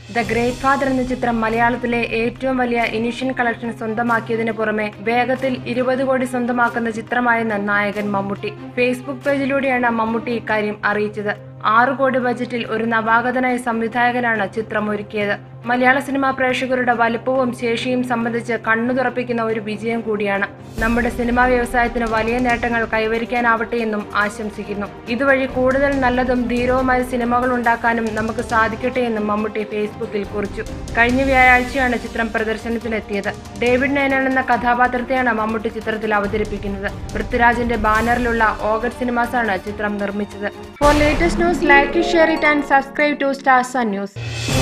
the great father എന്ന ചിത്രം മലയാളത്തിലെ ഏറ്റവും വലിയ ഇനിഷ്യൻ കളക്ഷൻ സ്വന്തമാക്കിയതിനു പുറമെ വേഗത്തിൽ ഇരുപത് കോടി സ്വന്തമാക്കുന്ന ചിത്രമായെന്ന് നായകൻ മമ്മൂട്ടി ഫേസ്ബുക്ക് പേജിലൂടെയാണ് മമ്മൂട്ടി ഇക്കാര്യം അറിയിച്ചത് ആറു കോടി ബജറ്റിൽ ഒരു നവാഗതനായ സംവിധായകനാണ് ചിത്രം ഒരുക്കിയത് മലയാള സിനിമാ പ്രേക്ഷകരുടെ വലുപ്പവും ശേഷിയും സംബന്ധിച്ച് കണ്ണു തുറപ്പിക്കുന്ന ഒരു വിജയം കൂടിയാണ് നമ്മുടെ സിനിമാ വ്യവസായത്തിന് വലിയ നേട്ടങ്ങൾ കൈവരിക്കാനാവട്ടെ എന്നും ആശംസിക്കുന്നു ഇതുവഴി കൂടുതൽ നല്ലതും ധീരവുമായ സിനിമകൾ ഉണ്ടാക്കാനും നമുക്ക് സാധിക്കട്ടെ എന്നും മമ്മൂട്ടി ഫേസ്ബുക്കിൽ കുറിച്ചു കഴിഞ്ഞ വ്യാഴാഴ്ചയാണ് ചിത്രം പ്രദർശനത്തിനെത്തിയത് ഡേവിഡ് നയനാൻ എന്ന കഥാപാത്രത്തെയാണ് മമ്മൂട്ടി ചിത്രത്തിൽ അവതരിപ്പിക്കുന്നത് പൃഥ്വിരാജിന്റെ ബാനറിലുള്ള ഓഗസ്റ്റ് സിനിമാസാണ് ചിത്രം നിർമ്മിച്ചത് for latest news like share it and subscribe to stars news